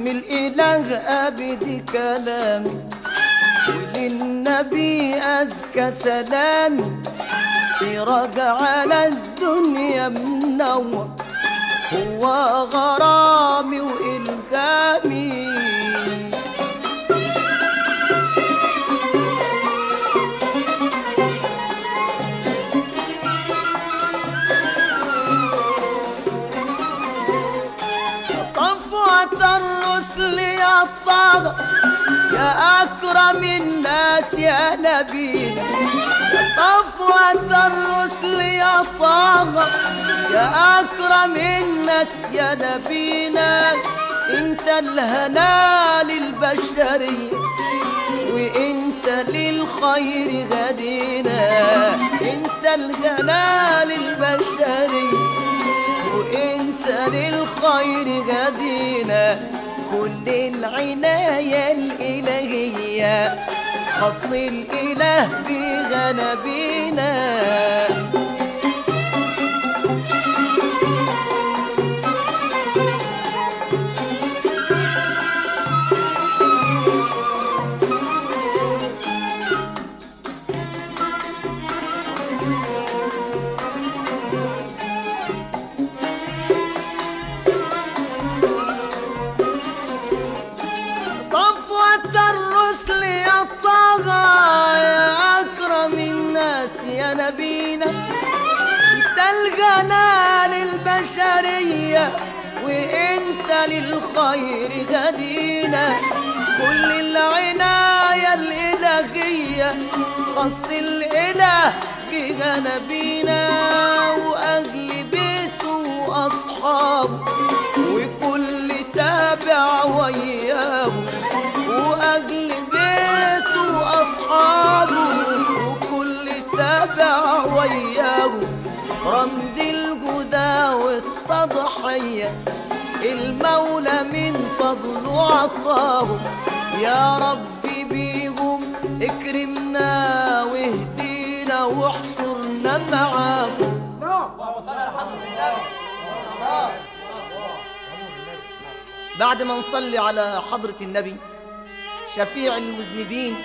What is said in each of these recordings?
باسم الإله أبدي كلامي وللنبي أزكى سلامي سراج على الدنيا منور هو غرامي وإلغامي صفوة الرسل يا طه يا أكرم الناس يا نبينا صفوة الرسل يا طه يا أكرم الناس يا نبينا انت الهنا للبشرية وانت للخير غدينا انت الهنا للبشرية وانت للخير غدينا كل العناية الإلهية خص الإله بغنبينا صفوة الرسل يا طغى يا أكرم الناس يا نبينا انت الغنى للبشرية وانت للخير غدينا كل العناية الإلهية خص الإله بجنبينا وأهل بيته وأصحابه وكل تابع وياه وأهل بيته وأصحابه وكل تابع وياه رمز الجدى والتضحية المولى من فضله عطاه يا ربي بيهم اكرمنا واهدينا واحشرنا معاهم بعد ما نصلي على حضرة النبي شفيع المذنبين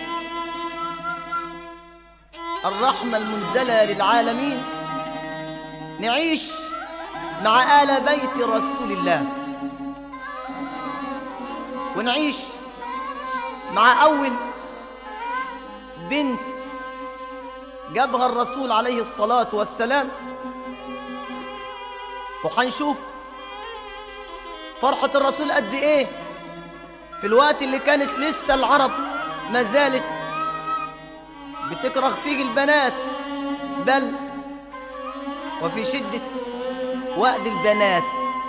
الرحمة المنزلة للعالمين نعيش مع آل بيت رسول الله ونعيش مع أول بنت جابها الرسول عليه الصلاة والسلام وحنشوف فرحة الرسول قد إيه في الوقت اللي كانت لسه العرب ما زالت بتكره فيه البنات بل وفي شدة وأد البنات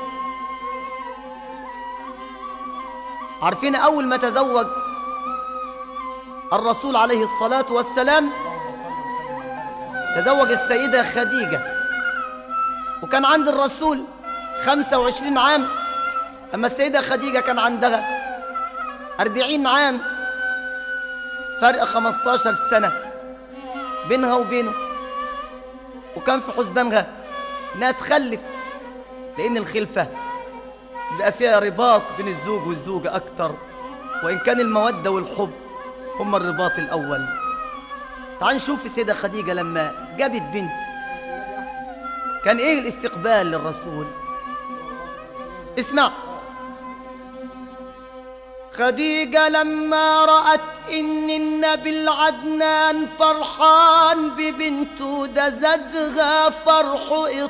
عارفين أول ما تزوج الرسول عليه الصلاة والسلام تزوج السيدة خديجة وكان عند الرسول 25 عام أما السيدة خديجة كان عندها 40 عام فرق 15 سنة بينها وبينه وكان في حسبانها انها تخلف لان الخلفه بيبقى فيها رباط بين الزوج والزوجه اكتر وان كان الموده والحب هما الرباط الاول تعال نشوف السيده خديجه لما جابت بنت كان ايه الاستقبال للرسول اسمع خديجة لما رأت إن النبي العدنان فرحان ببنته ده زادها فرح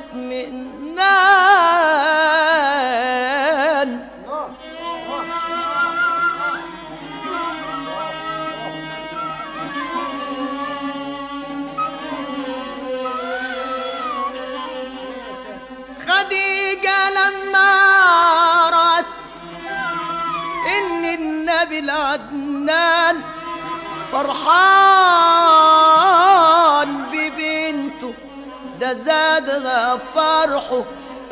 اطمئنان خديجة لما رأت إن النبي العدنان فرحان ببنته ده زادها فرحه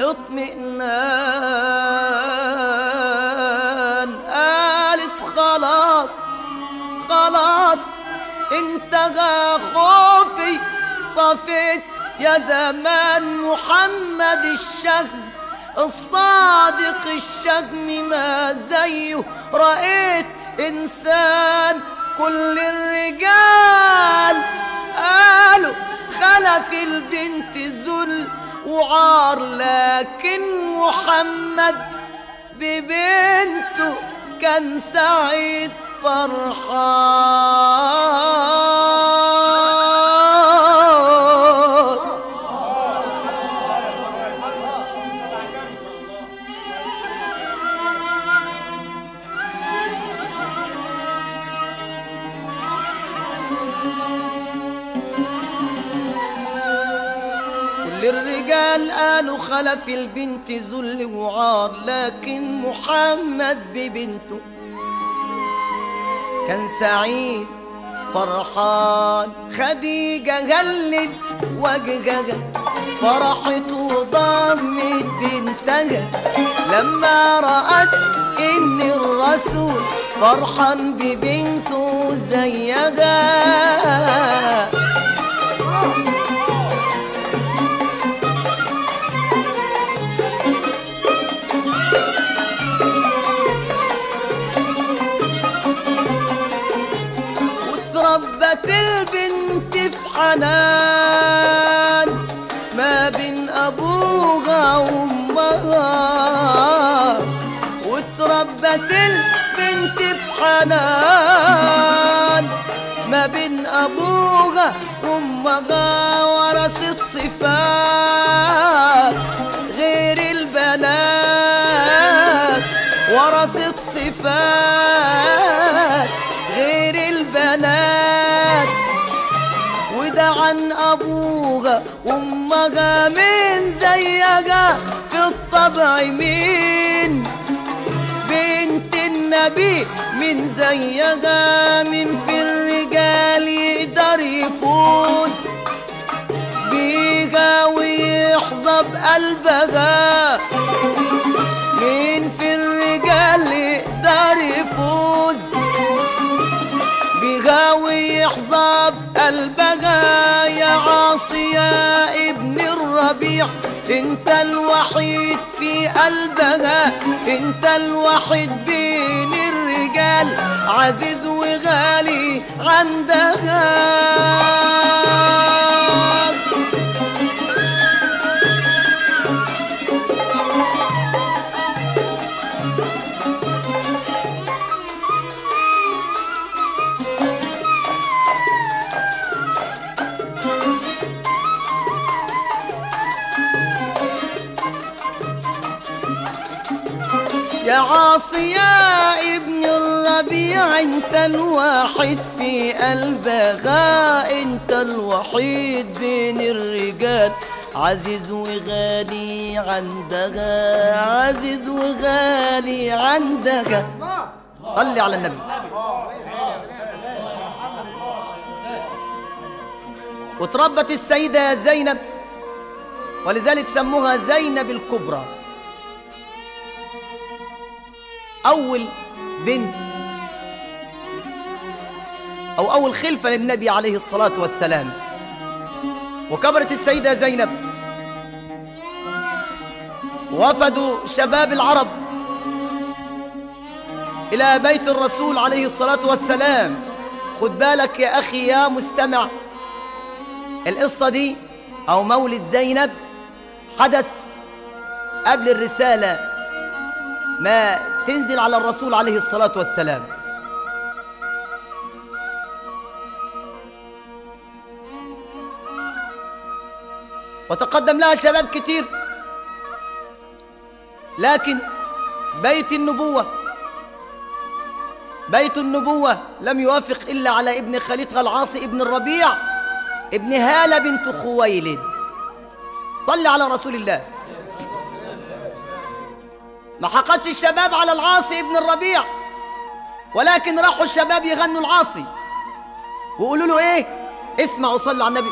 اطمئنان قالت خلاص خلاص انتهى خوفي صفيت يا زمان محمد الشهم الصادق الشهم ما زيه رأيت إنسان كل الرجال قالوا خلف البنت ذل وعار لكن محمد ببنته كان سعيد فرحان كل الرجال قالوا خلف البنت ذل وعار لكن محمد ببنته كان سعيد فرحان خديجة هلل وجهها فرحت وضمت بنتها لما رأت إن الرسول فرحان ببنته زيها وتربت البنت في حنان ما بين ابوها وامها وتربت البنت في حنان ما بين ابوها وامها ورثت صفات غير البنات ورثت صفات غير البنات وده عن ابوها وامها من زيها في الطبع مين بنت النبي من زيها من في الرجال يقدر يفوز بيها ويحظى بقلبها مين في الرجال يقدر يفوز بها ويحظى بقلبها يا عاصي يا ابن الربيع انت الوحيد في قلبها انت الوحيد بين الرجال عزيز وغالي عندها يا عاصي يا ابن الربيع انت الواحد في قلبها انت الوحيد بين الرجال عزيز وغالي عندها عزيز وغالي عندها صلي على النبي وتربت السيدة زينب ولذلك سموها زينب الكبرى أول بنت أو أول خلفة للنبي عليه الصلاة والسلام وكبرت السيدة زينب وفدوا شباب العرب إلى بيت الرسول عليه الصلاة والسلام خد بالك يا أخي يا مستمع القصة دي أو مولد زينب حدث قبل الرسالة ما تنزل على الرسول عليه الصلاة والسلام وتقدم لها شباب كتير لكن بيت النبوة بيت النبوة لم يوافق إلا على ابن خليطها العاصي ابن الربيع ابن هالة بنت خويلد صل على رسول الله ما حقدش الشباب على العاصي ابن الربيع ولكن راحوا الشباب يغنوا العاصي ويقولوا له ايه اسمع وصل على النبي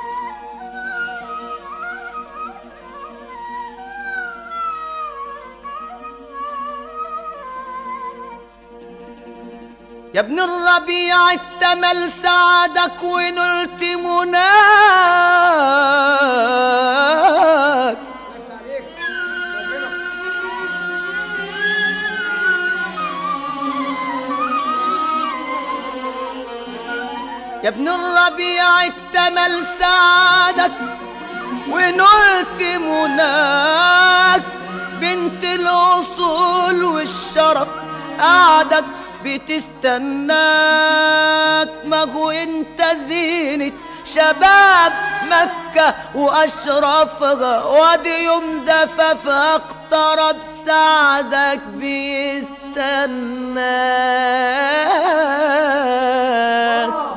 يا ابن الربيع اكتمل سعدك ونلت مناك يا ابن الربيع اكتمل سعادك ونلت مناك بنت الأصول والشرف قعدك بتستناك ما هو انت زينة شباب مكة وأشرفها وادي يوم زفافها اقترب سعدك بيستناك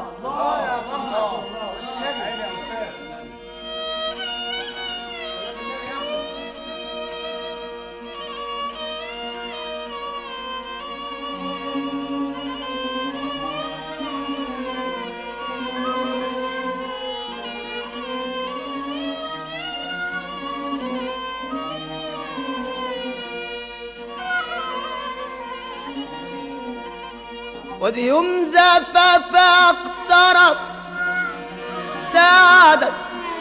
ودي يوم زفاف اقترب سعدك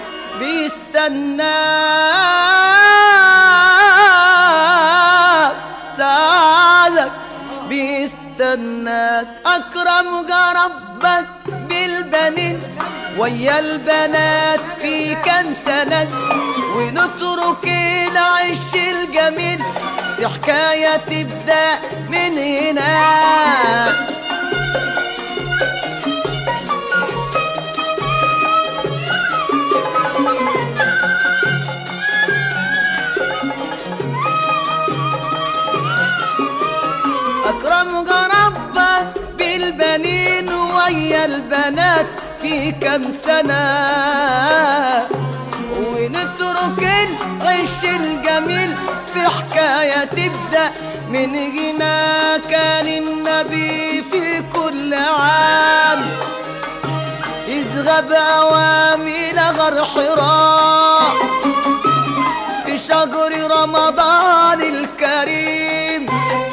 بيستناك سعدك بيستناك أكرم ربك بالبنين ويا البنات في كام سنة ونترك العش الجميل في حكاية تبدأ من هنا أكرم ربك بالبنين ويا البنات في كم سنة ونترك العش الجميل في حكاية تبدأ من هنا كان النبي في كل عام يذهب أوام إلى غر حراء في شهر رمضان الكريم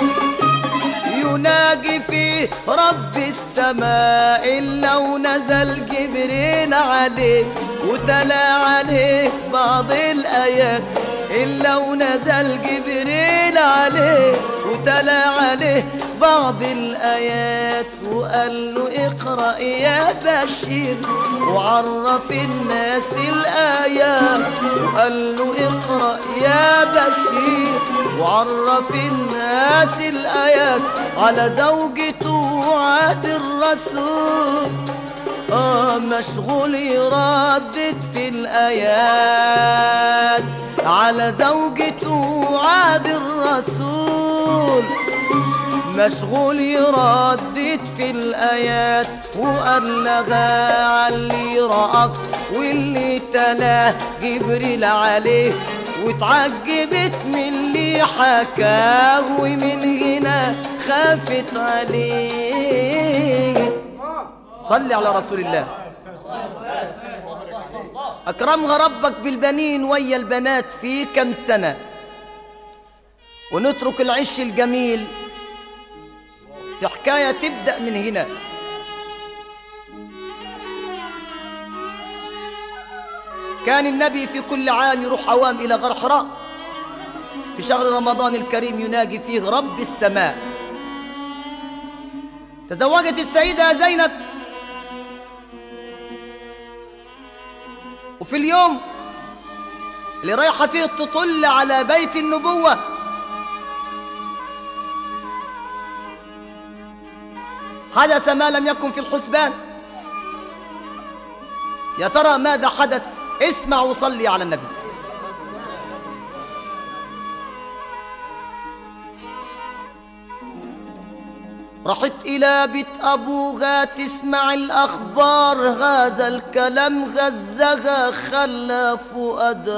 يناجي فيه رب السماء إلا ونزل جبريل عليه وتلا عليه بعض الآيات إلا ونزل جبريل عليه وتلا عليه بعض الآيات وقال له اقرأ يا بشير وعرف الناس الآيات وقال له اقرأ يا بشير وعرف الناس الآيات على زوجته عاد الرسول آه مشغول يردد في الآيات على زوجته عاد الرسول مشغول يردد في الآيات وقال لها علي رأك واللي تلاه جبريل عليه واتعجبت من اللي حكاه ومن هنا خافت عليه صلي على رسول الله أكرمها ربك بالبنين ويا البنات في كم سنة ونترك العش الجميل في حكاية تبدأ من هنا كان النبي في كل عام يروح عوام إلى غار حراء في شهر رمضان الكريم يناجي فيه رب السماء تزوجت السيدة زينب وفي اليوم اللي رايحة فيه تطل على بيت النبوة حدث ما لم يكن في الحسبان يا ترى ماذا حدث اسمع وصلي على النبي رحت إلى بيت أبوها تسمع الأخبار هذا الكلام غزها خلى فؤاد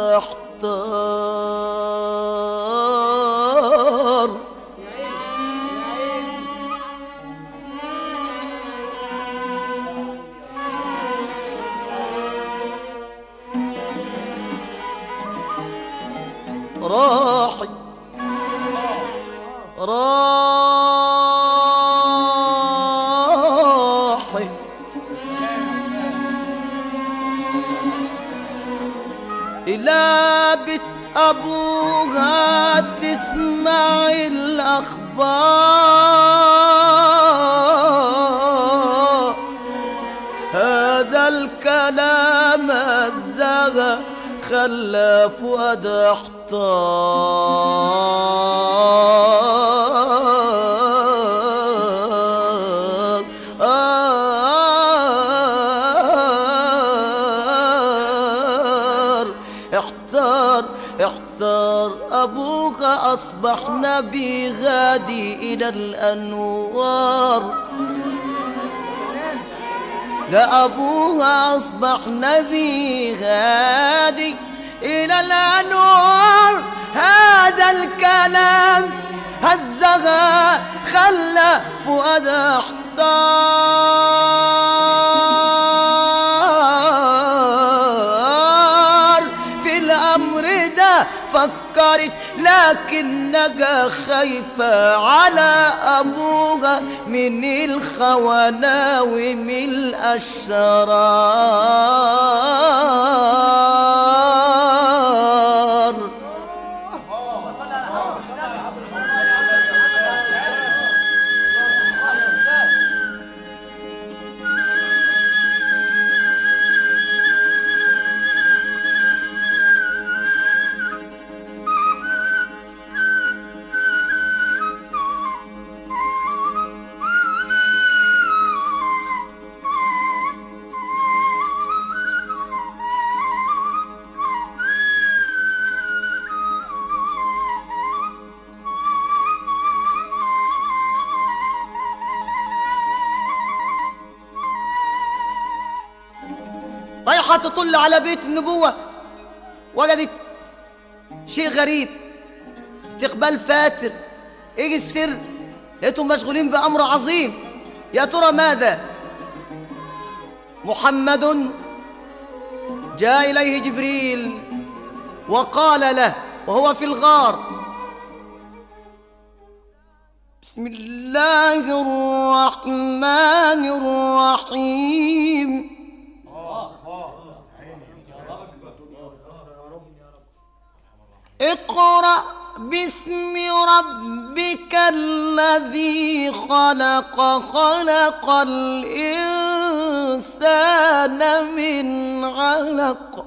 احتار راحي راحي إلى بيت أبوها تسمع الأخبار خلى فؤاد احتار آه احتار احتار أبوك أصبح نبي غادي إلى الأنوار ده أبوها أصبح نبي غادي إلى الأنوار هذا الكلام هزها خلى فؤاد احتار في الأمر ده فكرت لكنها خايفة على أبوها من الخونة ومن الأشرار رايحة تطل على بيت النبوة وجدت شيء غريب استقبال فاتر ايه السر لقيتهم مشغولين بأمر عظيم يا ترى ماذا محمد جاء إليه جبريل وقال له وهو في الغار بسم الله الرحمن الرحيم اقرأ باسم ربك الذي خلق خلق الإنسان من علق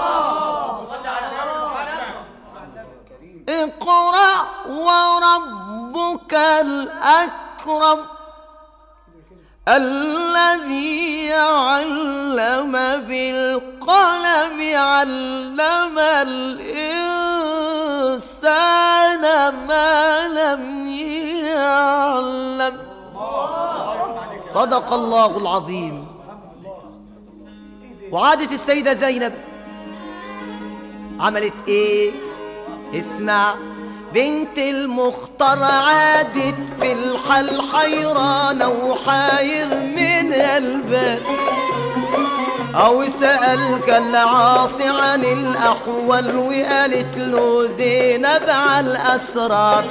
اقرأ وربك الأكرم الذي علم بالقلم علم الإنسان ما لم يعلم صدق الله العظيم وعادت السيدة زينب عملت ايه اسمع بنت المختار عادت في الحل حيرانة وحاير من البال أو سألك العاصي عن الأحوال وقالت له زينب على الأسرار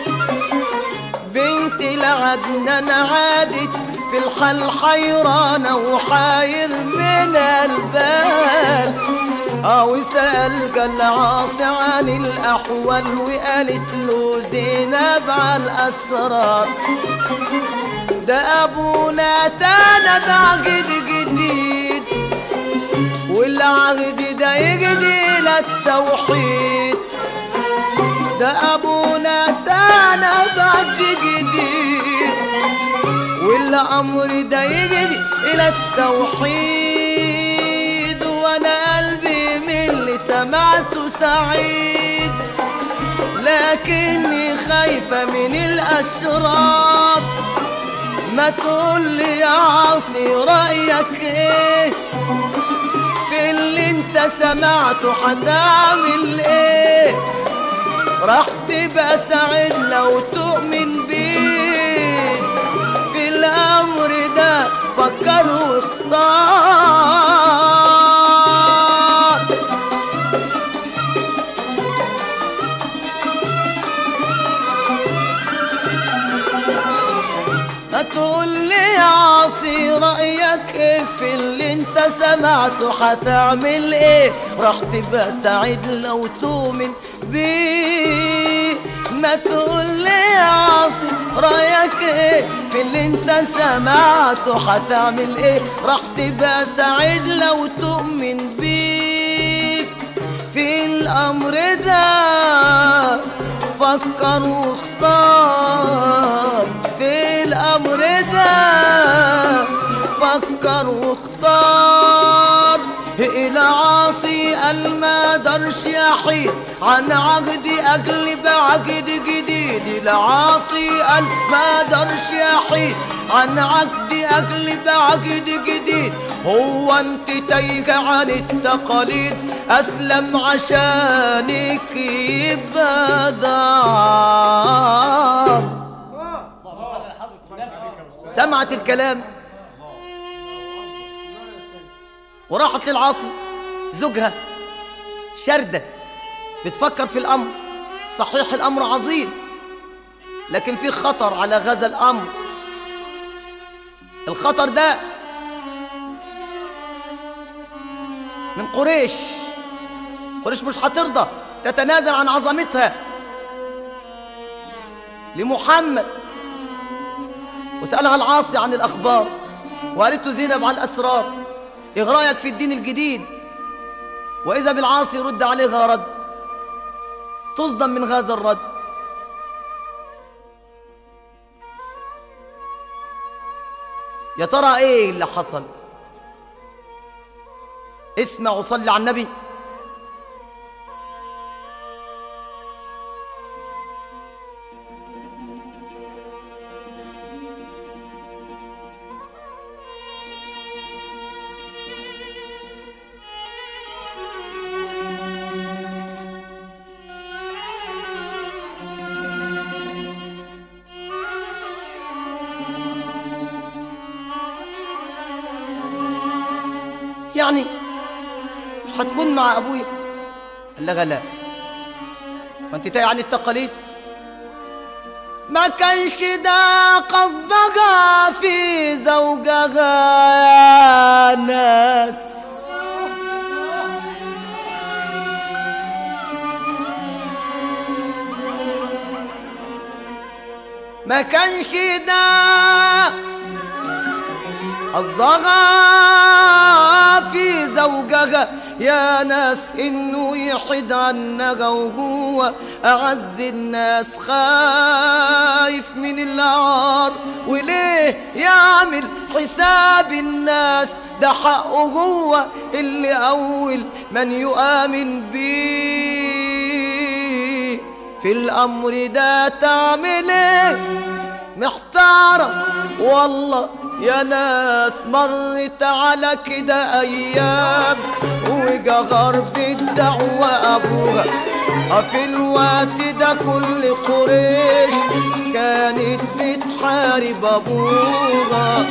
بنت العدنان عادت في الحل حيرانة وحاير من البال أو سألك العاصي عن الأحوال وقالت له زينب على الأسرار ده أبونا تانا بعقد جديد والعهد ده يجدي للتوحيد ده أبونا تانا بعد جديد والأمر ده يجري إلى التوحيد وأنا قلبي من اللي سمعته سعيد لكني خايفة من الأشرار ما تقول لي يا عاصي رأيك ايه في اللي انت سمعته هتعمل ايه راح تبقى سعيد لو تؤمن بيه في الامر ده فكر واختار هتقول لي يا عاصي رأيك ايه في اللي انت سمعته هتعمل ايه راح تبقى سعيد لو تؤمن بيه ما تقول لي يا عاصي رأيك ايه في اللي انت سمعته هتعمل ايه راح تبقى سعيد لو تؤمن بيك في الأمر ده فكر واختار في الأمر ده فكر واختار العاصي قال ما درش يحيد عن عقد أقلب عقد جديد العاصي قال ما درش يحيد عن عقد أقلب عقد جديد هو انت تايهة عن التقاليد أسلم عشانك يبقى دار سمعت الكلام وراحت للعاصي زوجها شردة بتفكر في الأمر صحيح الأمر عظيم لكن في خطر على هذا الأمر الخطر ده من قريش قريش مش هترضى تتنازل عن عظمتها لمحمد وسألها العاصي عن الأخبار وقالت له زينب عن الأسرار إيه رأيك في الدين الجديد وإذا بالعاصي يرد عليها رد تصدم من هذا الرد يا ترى ايه اللي حصل اسمع وصلي على النبي يعني مش هتكون مع ابويا قال لها لا وانت تايه عن التقاليد ما كانش ده قصدها في زوجها يا ناس ما كانش ده قصدها في زوجها يا ناس انه يحد عنها وهو اعز الناس خايف من العار وليه يعمل حساب الناس ده حقه هو اللي اول من يؤمن بيه في الامر ده تعمل ايه محتارة والله يا ناس مرت على كده ايام وجهر بالدعوة ابوها في الوقت ده كل قريش كانت بتحارب ابوها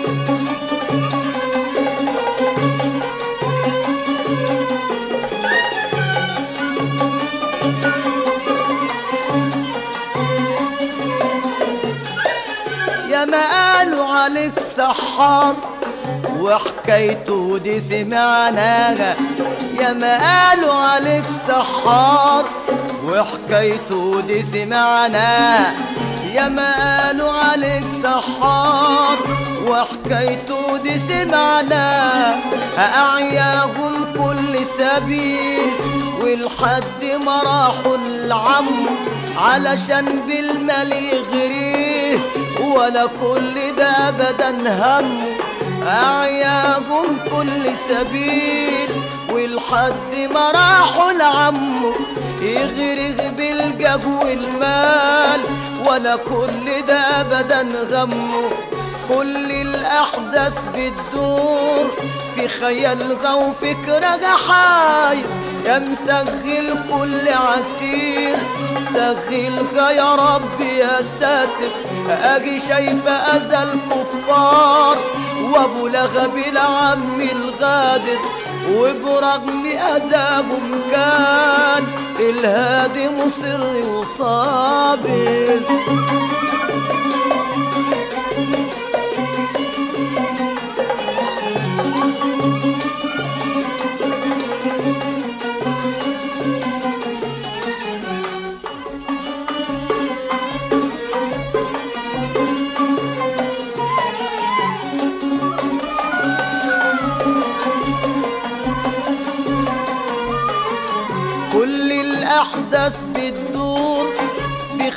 يا ما قالوا عليك سحار وحكايته دي سمعناها يا ما قالوا عليك سحار وحكايته دي سمعناها يا ما قالوا عليك سحار وحكايته دي سمعناها أعياهم كل سبيل والحد ما راحوا العم علشان بالمال يغريه ولا كل ده ابدا هم اعياهم كل سبيل والحد ما راحوا لعمه يغرق بالجه والمال ولا كل ده ابدا غمه كل الاحداث بتدور في خيالها وفكرها حاير يا مسغل كل عسير سغلها يا رب يا ساتر اجي شايفه اذى الكفار وابو لهب العم الغادر وبرغم اذاهم كان الهادي مصر وصابر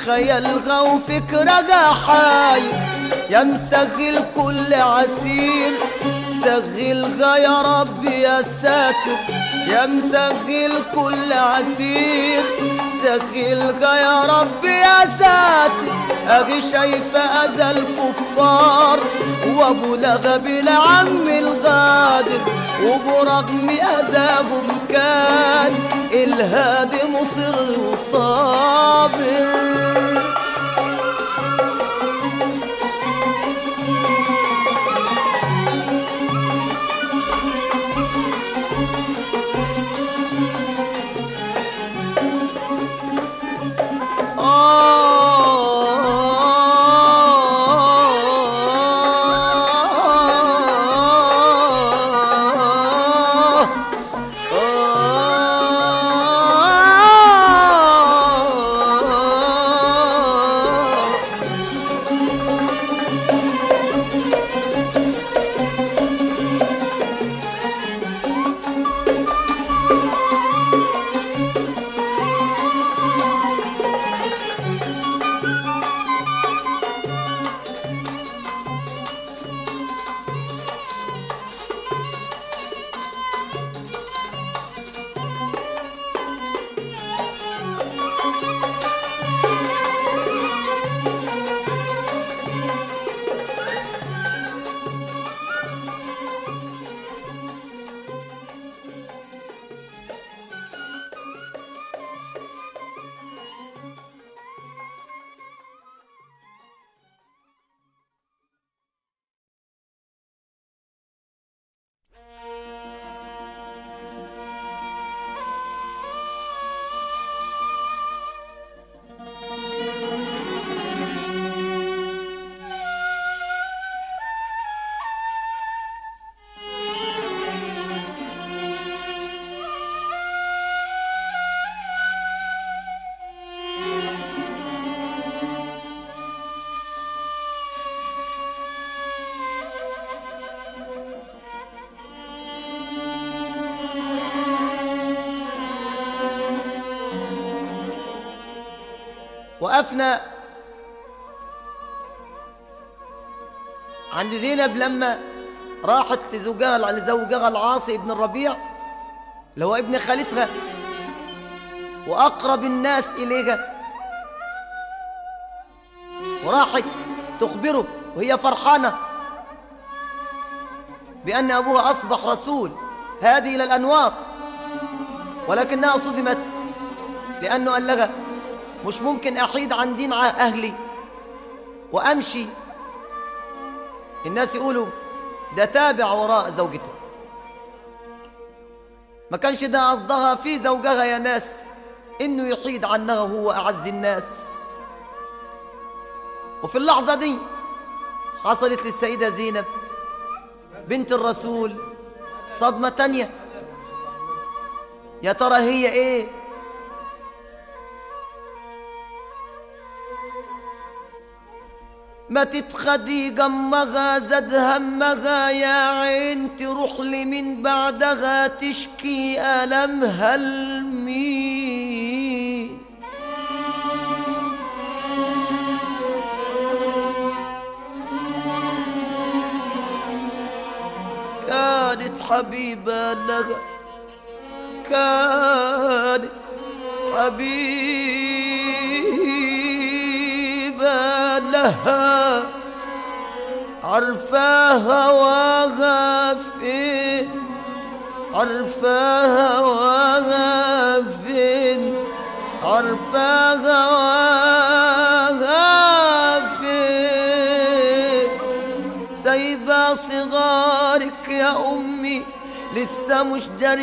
خيالها وفكرها حاير يا مسغل كل عسير سغلها يا رب يا ساتر يا مسغل كل عسير سغلها يا رب يا ساتر اغي شايفة اذى الكفار وابو لغب العم الغادر وبرغم اذاهم كان الهادي مصر وصابر وقفنا عند زينب لما راحت لزوجها لزوجها العاصي ابن الربيع اللي هو ابن خالتها وأقرب الناس إليها وراحت تخبره وهي فرحانة بأن أبوها أصبح رسول هذه إلى الأنوار ولكنها صدمت لأنه قال لها مش ممكن أحيد عن دين أهلي وأمشي الناس يقولوا ده تابع وراء زوجته ما كانش ده قصدها في زوجها يا ناس إنه يحيد عنها هو أعز الناس وفي اللحظة دي حصلت للسيدة زينب بنت الرسول صدمة تانية يا ترى هي ايه ماتت خديجة أمها زاد همها يا عين تروح لمين بعدها تشكي ألمها لمين كانت حبيبة لها كانت حبيبة لها عرفاها هواها فين عرفاها هواها فين عرفاها هواها فين سايبة صغارك يا أمي لسه مش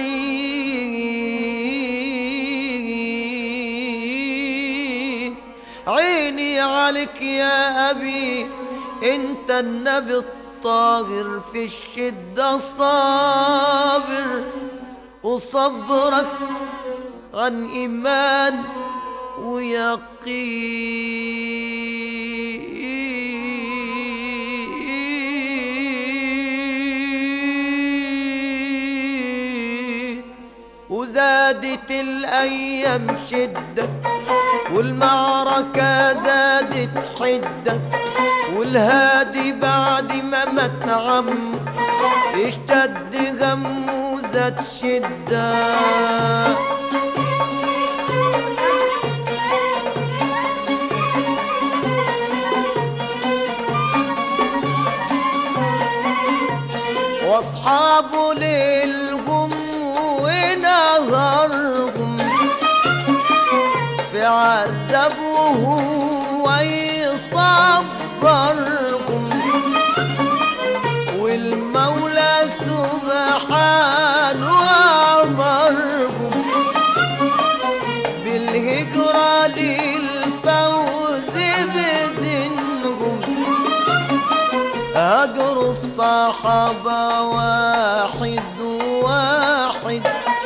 جريء عيني عليك يا أبي انت النبي الطاهر في الشدة صابر وصبرك عن إيمان ويقين وزادت الأيام شدة والمعركة زادت حدة والهادي بعد ما مات عم اشتد غم وزاد شدة واصحابه ليلهم ونهارهم في عذاب وهو يصبرهم والمولى سبحانه أمرهم بالهجرة للفوز بدينهم هجروا الصحابة واحد واحد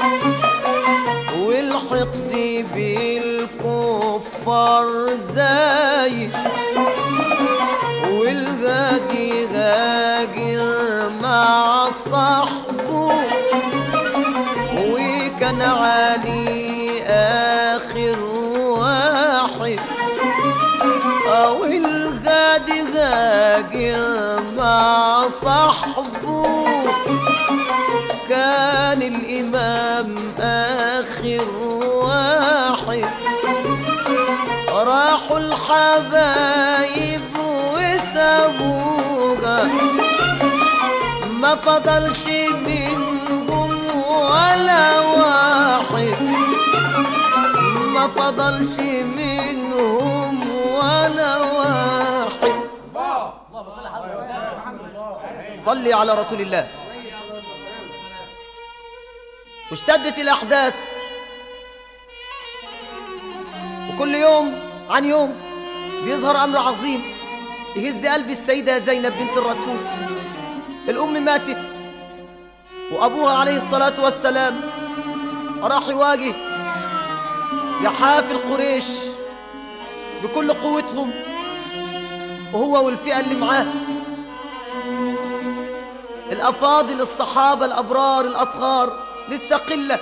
والحقد بالكفار زايد والغاجي غاجر مع صاحبه وكان علي آخر واحد أو الغادي غاجر مع صاحبه كان الإمام آخر واحد راحوا الحبايب وسابوها ما فضلش منهم ولا واحد ما فضلش منهم ولا واحد صلي على رسول الله واشتدت الأحداث وكل يوم عن يوم بيظهر أمر عظيم يهز قلب السيدة زينب بنت الرسول الأم ماتت وأبوها عليه الصلاة والسلام راح يواجه يحافل قريش بكل قوتهم وهو والفئة اللي معاه الأفاضل الصحابة الأبرار الأطهار لسه قلة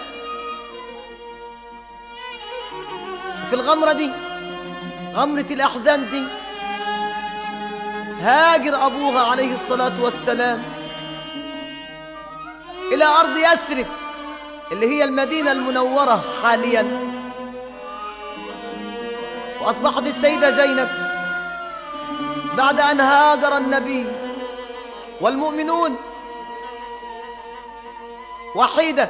في الغمرة دي غمرة الأحزان دي هاجر أبوها عليه الصلاة والسلام إلى أرض يثرب اللي هي المدينة المنورة حاليا وأصبحت السيدة زينب بعد أن هاجر النبي والمؤمنون وحيدة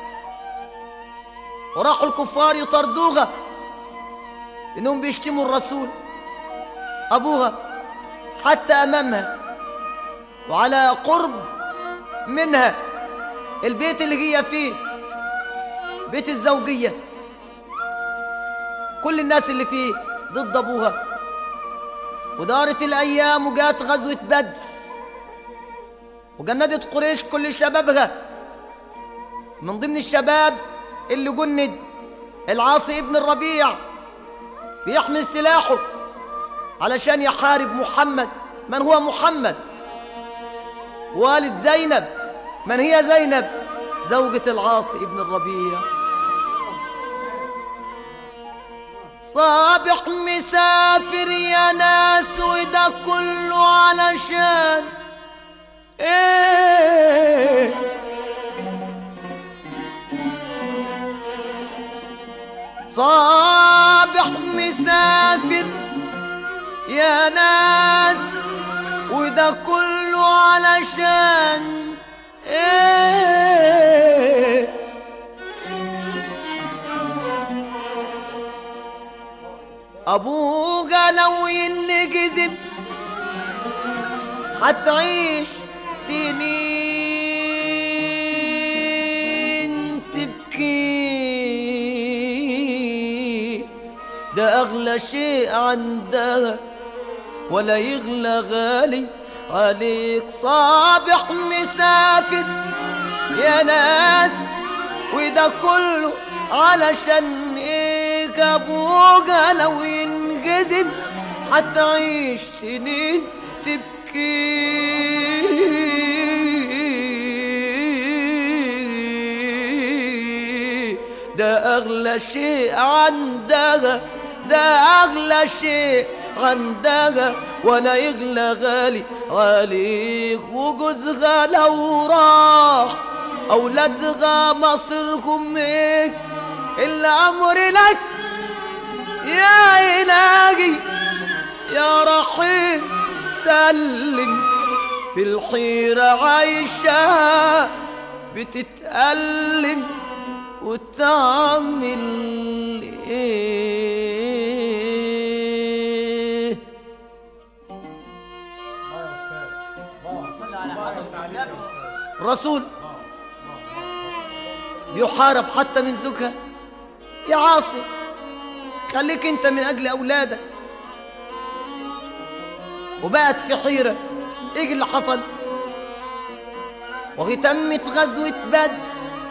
وراحوا الكفار يطردوها إنهم بيشتموا الرسول أبوها حتى أمامها وعلى قرب منها البيت اللي هي فيه بيت الزوجية كل الناس اللي فيه ضد أبوها ودارت الأيام وجات غزوة بدر وجندت قريش كل شبابها من ضمن الشباب اللي جند العاصي ابن الربيع بيحمل سلاحه علشان يحارب محمد من هو محمد والد زينب من هي زينب زوجة العاصي ابن الربيع صابح مسافر يا ناس وده كله علشان ايه صابح مسافر يا ناس وده كله علشان ايه ابوك لو ينجذب هتعيش سنين تبكي ده اغلى شيء عندها ولا يغلى غالي عليك صابح مسافر يا ناس وده كله علشان ايه ابوها لو ينجذب هتعيش سنين تبكي ده اغلى شيء عندها ده أغلى شيء عندها ولا يغلى غالي عليك وجوزها لو راح أولادها مصيرهم إيه الأمر لك يا إلهي يا رحيم سلم في الحيرة عايشة بتتألم وتعمل ايه الرسول بيحارب حتى من زوجها يا عاصم خليك انت من اجل اولادك وبقت في حيرة ايه اللي حصل وهي تمت غزوة بدر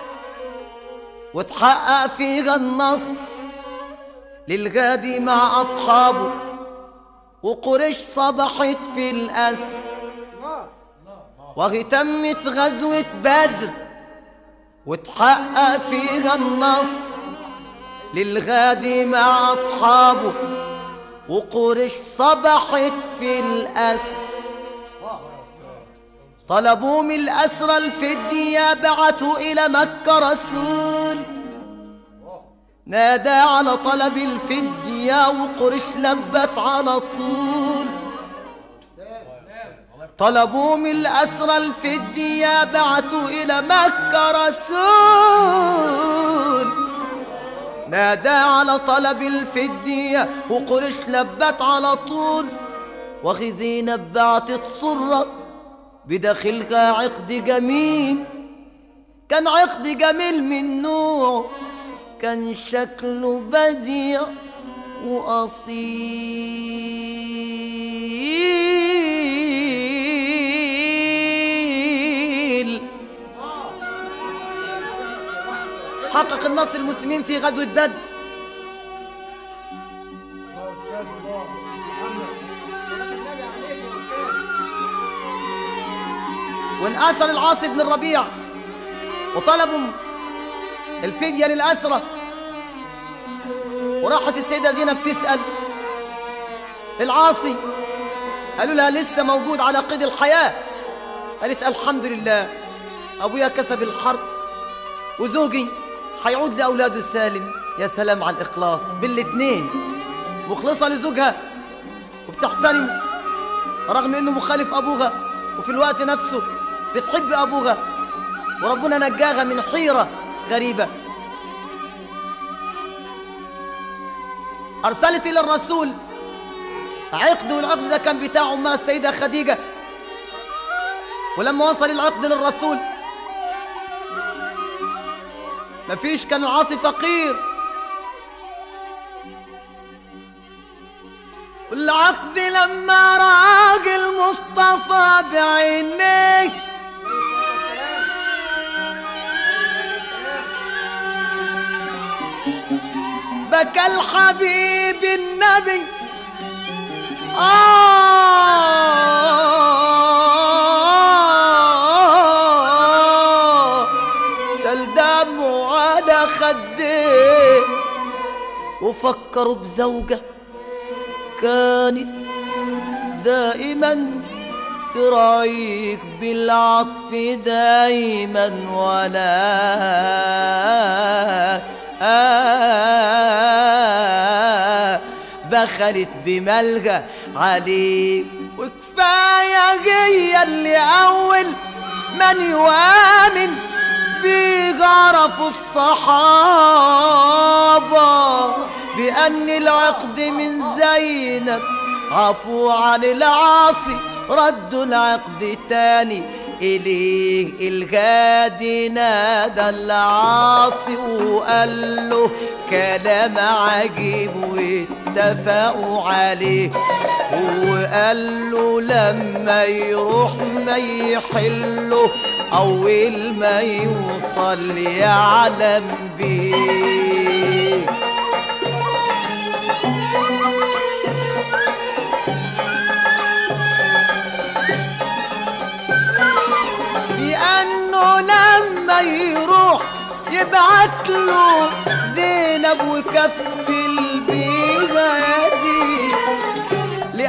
وتحقق فيها النصر للغادي مع أصحابه وقريش صبحت في الأسر وهي تمت غزوة بدر وتحقق فيها النصر للغادي مع أصحابه وقريش صبحت في الأسر طلبوا من الأسرى الفدية بعثوا إلى مكة رسول نادى على طلب الفدية وقريش لبت على طول طلبوا من الأسرى الفدية بعثوا إلى مكة رسول نادى على طلب الفدية وقريش لبت على طول وأخي زينب بعتت صرة بداخلها عقد جميل كان عقد جميل من نوع كان شكله بديع وأصيل حقق النصر المسلمين في غزوة بدر وانأسر العاص بن الربيع وطلبوا الفدية للأسرة وراحت السيدة زينب تسأل العاصي قالوا لها لسه موجود على قيد الحياة قالت الحمد لله أبويا كسب الحرب وزوجي هيعود لأولاده السالم يا سلام على الإخلاص بالاتنين مخلصة لزوجها وبتحترم رغم إنه مخالف أبوها وفي الوقت نفسه بتحب أبوها وربنا نجاها من حيرة غريبة أرسلت إلى الرسول عقد والعقد ده كان بتاع أمها السيدة خديجة ولما وصل العقد للرسول مفيش كان العاصي فقير والعقد لما راق المصطفى بعينيه بكى الحبيب النبي آه سل دمه على خديه وفكروا بزوجة كانت دائما ترايك بالعطف دايما ولا آه بخلت بملغى عليك وكفاية هي اللي أول من يؤمن بيه عرفوا الصحابة بأن العقد من زينب عفوا عن العاصي ردوا العقد تاني إليه الغادي نادى العاصي وقال له كلام عجيب واتفقوا عليه وقال له لما يروح ما يحله أول ما يوصل يعلم بيه بأنه لما يروح يبعت له زينب وكفل بيها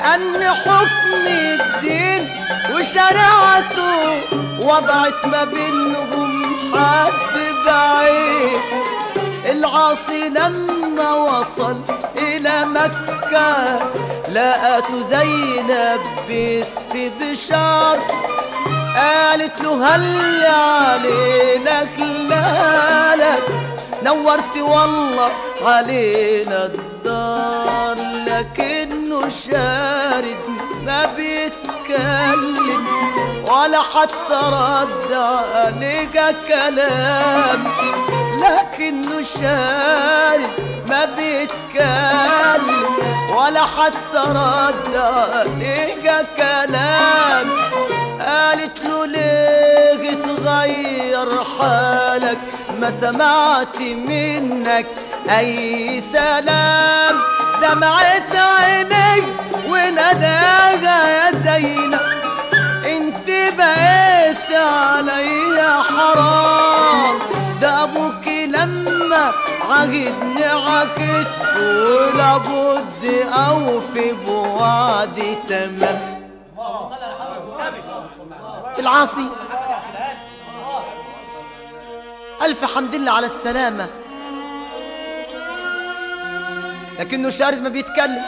أن حكم الدين وشريعته وضعت ما بينهم حد بعيد العاصي لما وصل إلى مكة لقت زينب باستبشار قالت له هل علينا خلالك نورت والله علينا الدار لكنه شارد ما بيتكلم ولا حتى رد عليك كلام لكنه شارد ما بيتكلم ولا حتى رد عليك كلام قالت له ليه تغير حالك ما سمعت منك اي سلام دمعت عيني ونداها يا زينب انت بقيت عليا حرام ده ابوك لما عهدني عهدت ولابد اوفي بوعدي تمام العاصي ألف حمد لله على السلامة لكنه شارد ما بيتكلم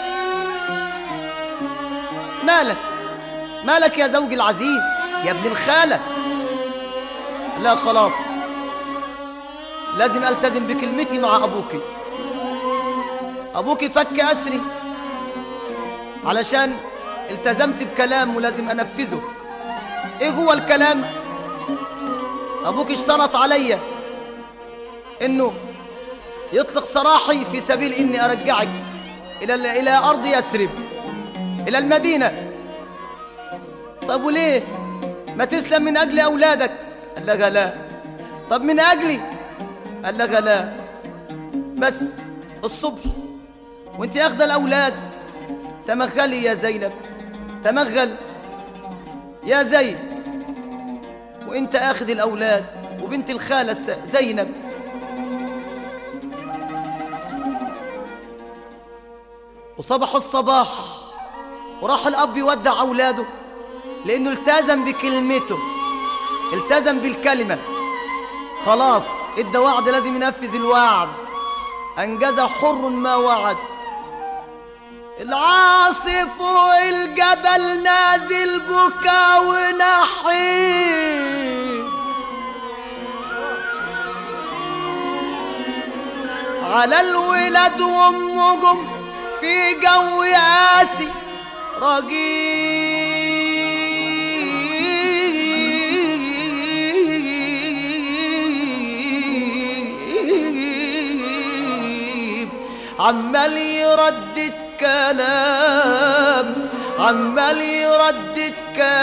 مالك مالك يا زوجي العزيز يا ابن الخالة لا خلاص لازم ألتزم بكلمتي مع أبوك أبوك فك أسري علشان التزمت بكلام ولازم أنفذه إيه هو الكلام أبوك اشترط عليا إنه يطلق سراحي في سبيل إني أرجعك إلى إلى أرض يثرب إلى المدينة طب وليه ما تسلم من أجل أولادك قال لها لا طب من أجلي قال لها لا بس الصبح وانت أخذ الأولاد تمغلي يا زينب تمغل يا زيد وانت اخذ الاولاد وبنت الخاله الس- زينب وصبح الصباح وراح الاب يودع اولاده لانه التزم بكلمته التزم بالكلمه خلاص ادى وعد لازم ينفذ الوعد انجز حر ما وعد العاصف فوق الجبل نازل بكا ونحيب على الولاد وامهم في جو قاسي رجيب عمال يردد كلام عمال يردد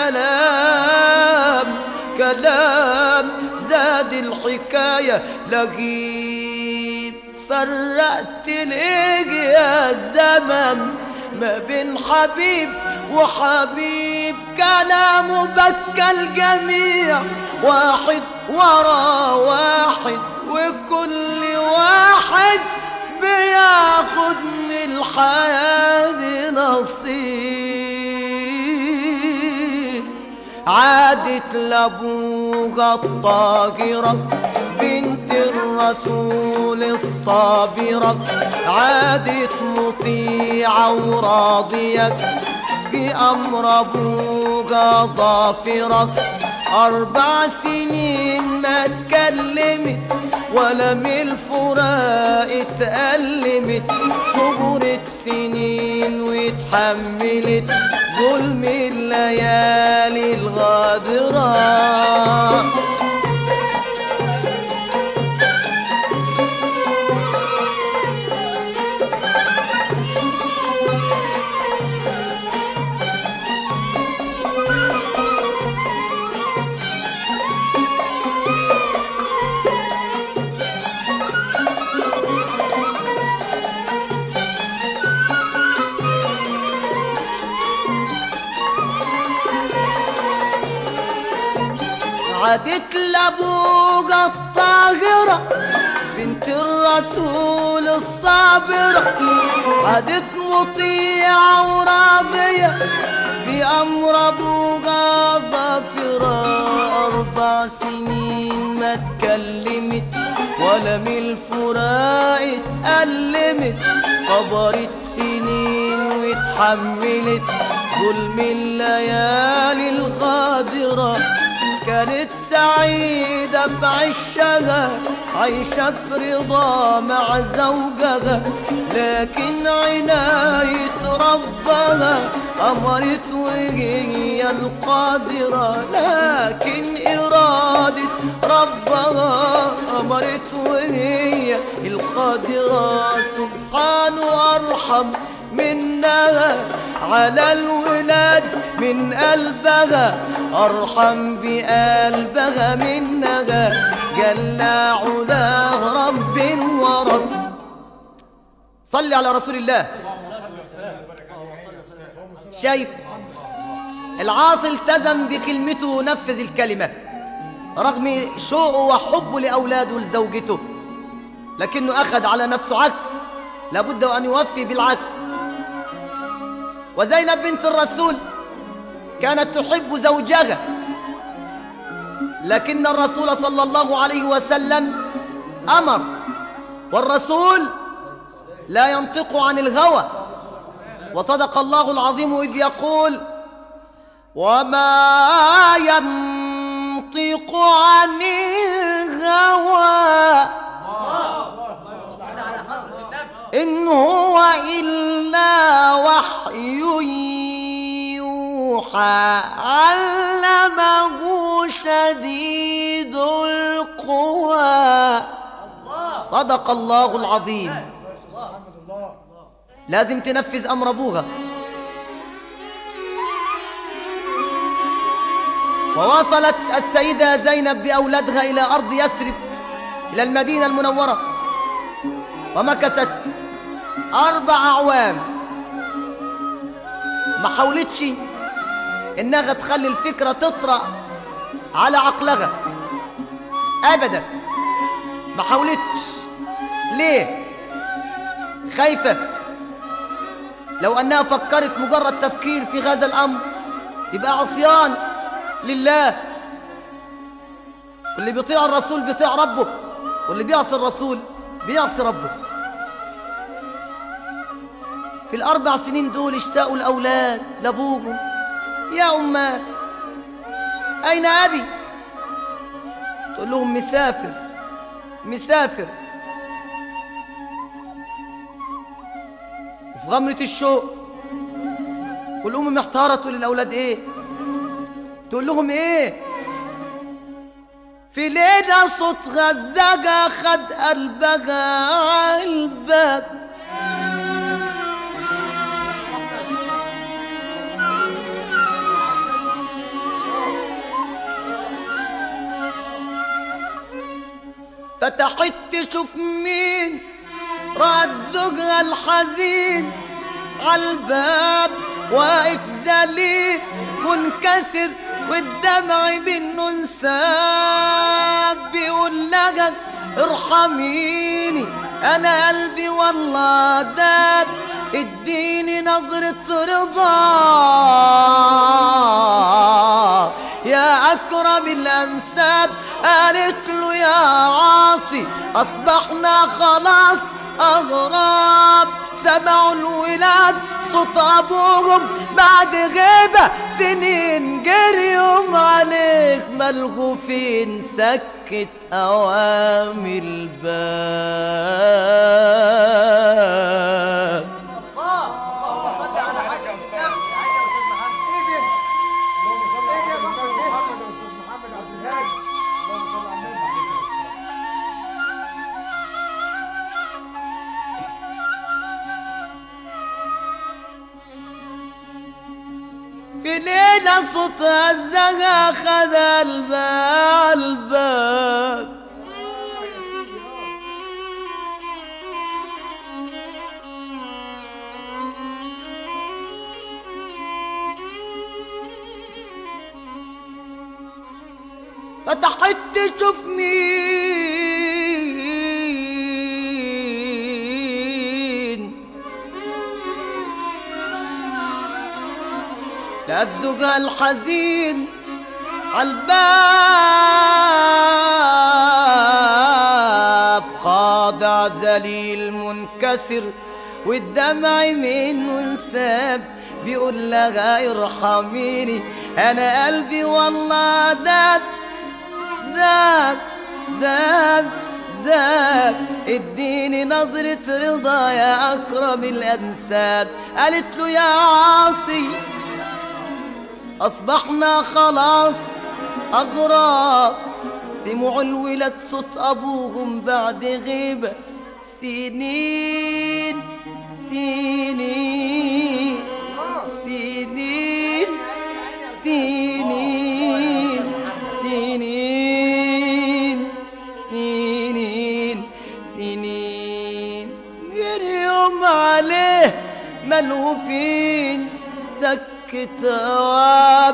كلام كلام زاد الحكاية لغيب فرقت ليه يا زمن ما بين حبيب وحبيب كلامه بكى الجميع واحد ورا واحد وكل واحد بياخد من الحياة نصيب عادت لابوها الطاهرة بنت الرسول الصابرة عادت مطيعة وراضية بأمر أبوها ظافرة أربع سنين ما اتكلمت ولا من الفراق اتألمت صبرت سنين واتحملت ظلم الليالي الغادرة عادت لابوها الطاهرة بنت الرسول الصابرة عادت مطيعة وراضية أمر أبوها ظافرة أربع سنين ما اتكلمت ولا من الفراق اتألمت صبرت سنين واتحملت ظلم الليالي الغادرة كانت سعيدة في عشها عايشة في رضا مع زوجها لكن عناية ربها أمرت وهي القادرة لكن إرادة ربها أمرت وهي القادرة سبحانه أرحم منها على الولاد من قلبها أرحم بقلبها منها جل علاه رب ورب صلي على رسول الله شايف العاصي التزم بكلمته ونفذ الكلمة رغم شوقه وحبه لأولاده ولزوجته لكنه أخذ على نفسه عهد لابد أن يوفي بالعهد وزينب بنت الرسول كانت تحب زوجها لكن الرسول صلى الله عليه وسلم أمر والرسول لا ينطق عن الهوى وصدق الله العظيم إذ يقول وما ينطق عن الهوى إن هو إلا وحي يوحى علمه شديد القوى صدق الله العظيم لازم تنفذ أمر أبوها ووصلت السيدة زينب بأولادها إلى أرض يثرب إلى المدينة المنورة ومكثت أربع أعوام ما حاولتش إنها تخلي الفكرة تطرأ على عقلها أبدا ما حاولتش ليه خايفة لو أنها فكرت مجرد تفكير في هذا الأمر يبقى عصيان لله واللي بيطيع الرسول بيطيع ربه واللي بيعصي الرسول بيعصي ربه في الأربع سنين دول اشتاقوا الأولاد لأبوهم يا أماه أين أبي؟ تقول لهم مسافر مسافر وفي غمرة الشوق والأم محتارة تقول للأولاد إيه؟ تقول لهم إيه؟ في ليلة صوت غزاجة خد قلبها عالباب فتحت تشوف مين رأت زوجها الحزين عالباب واقف ذليل منكسر والدمع منه انساب بيقول لها ارحميني انا قلبي والله داب اديني نظرة رضا يا أكرم الأنساب قالت له يا عاصي أصبحنا خلاص أغراب سمعوا الولاد صوت أبوهم بعد غيبة سنين جريهم عليك ملغوفين سكت أوامي الباب في ليلة صوت هزها خد الباب الباب فتحت تشوف مين لقت زوجها الحزين عالباب خاضع ذليل منكسر والدمع منه انساب بيقول لها ارحميني انا قلبي والله داب داب داب داب اديني نظرة رضا يا اكرم الانساب قالت له يا عاصي اصبحنا خلاص اغراب سمعوا الولاد صوت ابوهم بعد غيبة سنين سنين سنين سنين سنين سنين سنين جريهم عليه ملهوفين سكت أواب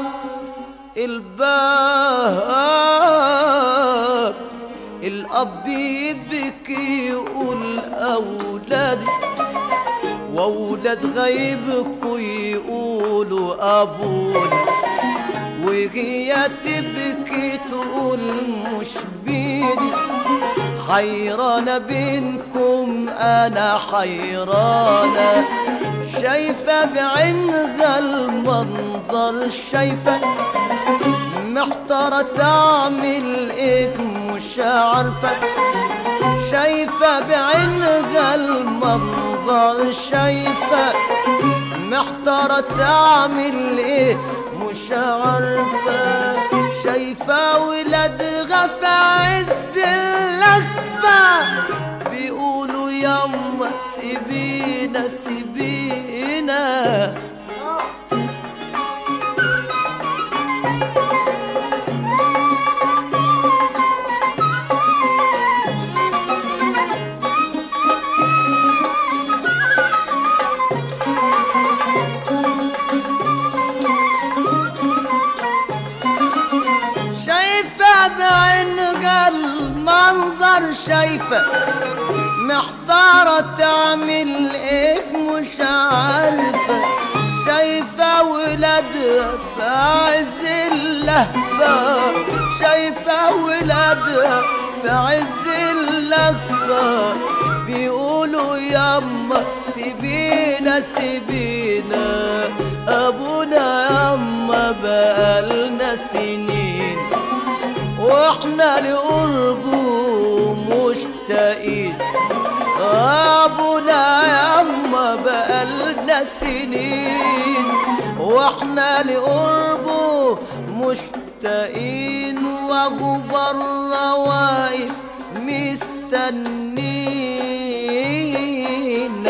الباب الأب يبكي يقول أولادي وأولاد غيبكوا يقولوا أبونا وهي تبكي تقول مش بيدي حيرانة بينكم أنا حيرانة شايفة بعينها المنظر شايفة محتارة تعمل ايه مش عارفة شايفة بعينها المنظر شايفة محتارة تعمل ايه مش عارفة شايفة ولادها في عز اللهفة بيقولوا يما سيبينا سيبينا شايفة بعينها المنظر شايفة محتارة تعمل ايه مش عارفة شايفة ولادها في عز اللهفة شايفة ولادها في عز اللهفة بيقولوا يما سيبينا سيبينا ابونا يما بقالنا سنين واحنا لقربه مشتاقين ابونا ياما بقالنا سنين واحنا لقربه مشتاقين وهو بره واقف مستنين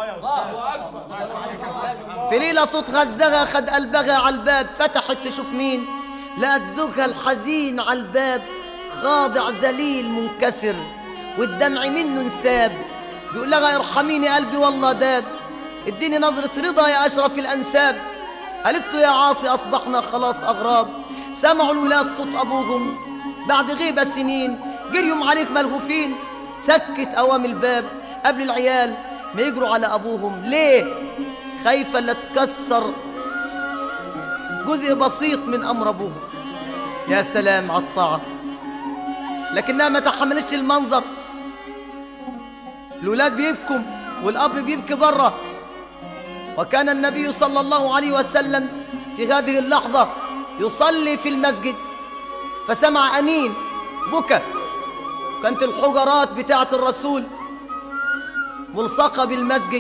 في ليلة صوت غزغة خد قلبها على الباب فتحت تشوف مين لقت زوجها الحزين على الباب خاضع ذليل منكسر والدمع منه انساب بيقول لها ارحميني قلبي والله داب اديني نظرة رضا يا أشرف الأنساب قالت له يا عاصي أصبحنا خلاص أغراب سمعوا الولاد صوت أبوهم بعد غيبة سنين جريهم عليك ملهوفين سكت أوام الباب قبل العيال ما يجروا على أبوهم ليه خايفة لا تكسر جزء بسيط من أمر أبوهم يا سلام على الطاعة لكنها ما تحملتش المنظر الولاد بيبكوا والأب بيبكي بره وكان النبي صلى الله عليه وسلم في هذه اللحظة يصلي في المسجد فسمع أنين بكى كانت الحجرات بتاعة الرسول ملصقة بالمسجد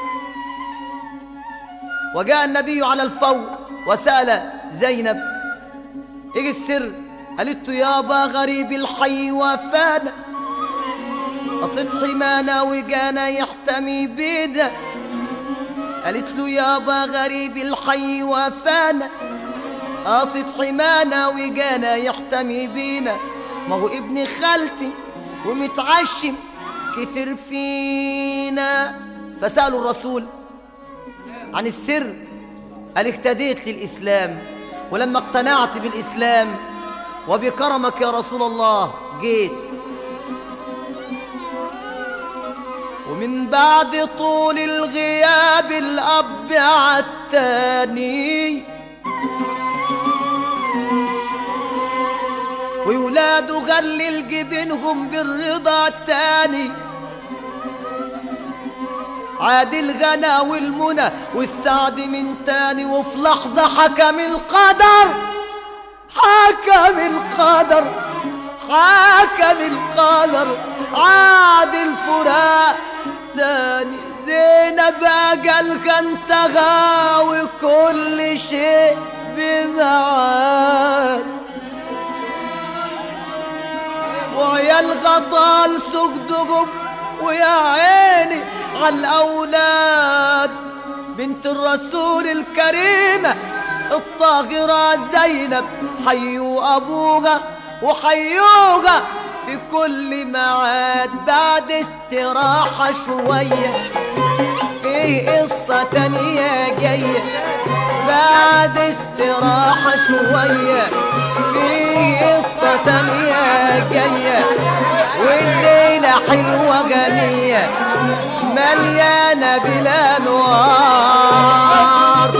وجاء النبي على الفور وسأل زينب ايه السر قالت له يابا غريب الحي وفانا قصد حمانا وجانا يحتمي بينا قالت له يابا غريب الحي وفانا قاصد حمانا وجانا يحتمي بينا ما هو ابن خالتي ومتعشم كتر فينا فسألوا الرسول عن السر قال اهتديت للإسلام ولما اقتنعت بالإسلام وبكرمك يا رسول الله جيت ومن بعد طول الغياب الأب عالتاني ولاده غلل جبينهم بالرضا التاني عاد الغنى والمنى والسعد من تاني وفي لحظة حكم القدر حكم القدر حكم القدر عاد الفراق تاني زينب أجلها انتهى وكل شيء بمعاد وعيال غطال سجدهم ويا عيني على الأولاد بنت الرسول الكريمة الطاهرة زينب حيوا أبوها وحيوها في كل معاد بعد استراحة شوية في قصة تانية جاية بعد استراحة شوية في قصة تانية جاية والليلة حلوة غنية مليانة بالأنوار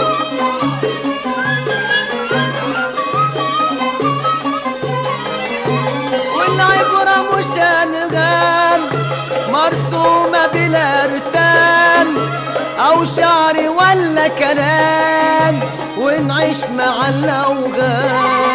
والعبرة مش أنغام مرسومة بلا رتام أو شعر ولا كلام ونعيش مع الأوغام